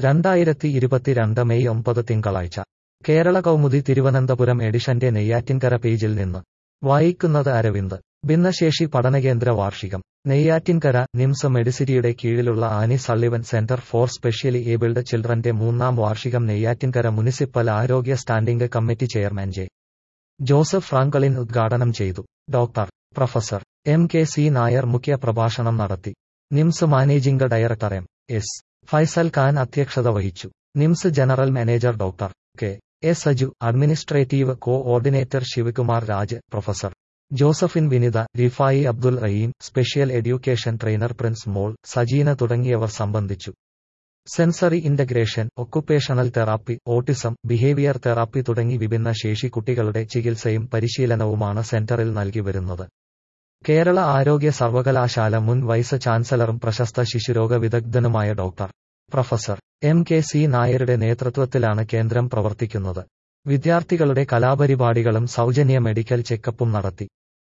രണ്ടായിരത്തി ഇരുപത്തിരണ്ട് മെയ് ഒമ്പത് തിങ്കളാഴ്ച കേരള കൗമുദി തിരുവനന്തപുരം എഡിഷന്റെ നെയ്യാറ്റിൻകര പേജിൽ നിന്ന് വായിക്കുന്നത് അരവിന്ദ് ഭിന്നശേഷി പഠനകേന്ദ്ര വാർഷികം നെയ്യാറ്റിൻകര നിംസ് മെഡിസിറ്റിയുടെ കീഴിലുള്ള Annie Sullivan centre for specially abled ചിൽഡ്രന്റെ മൂന്നാം വാർഷികം നെയ്യാറ്റിൻകര മുനിസിപ്പൽ ആരോഗ്യ standing committee chairman J Joseph Franklin ഉദ്ഘാടനം ചെയ്തു doctor professor M K C Nair മുഖ്യ പ്രഭാഷണം നടത്തി NIMS managing director M S Faisal Khan അധ്യക്ഷത വഹിച്ചു NIMS general manager doctor K A Saju administrative coordinator Sivakumar Raj professor Josephine Vinitha Rifai Abdul Rahim special education trainer Prince Mol Sajeena തുടങ്ങിയവർ സംബന്ധിച്ചു sensory integration occupational therapy autism behaviour therapy തുടങ്ങി വിഭിന്ന ശേഷി കുട്ടികളുടെ ചികിത്സയും പരിശീലനവുമാണ് സെന്ററിൽ നൽകി വരുന്നത് കേരള ആരോഗ്യ സർവകലാശാല മുൻ വൈസ് ചാൻസലറും പ്രശസ്ത ശിശുരോഗ വിദഗ്ധനുമായ doctor professor M K C നായരുടെ നേതൃത്വത്തിലാണ് കേന്ദ്രം പ്രവർത്തിക്കുന്നത് വിദ്യാർത്ഥികളുടെ കലാപരിപാടികളും സൗജന്യ മെഡിക്കൽ ചെക്കപ്പും നടത്തി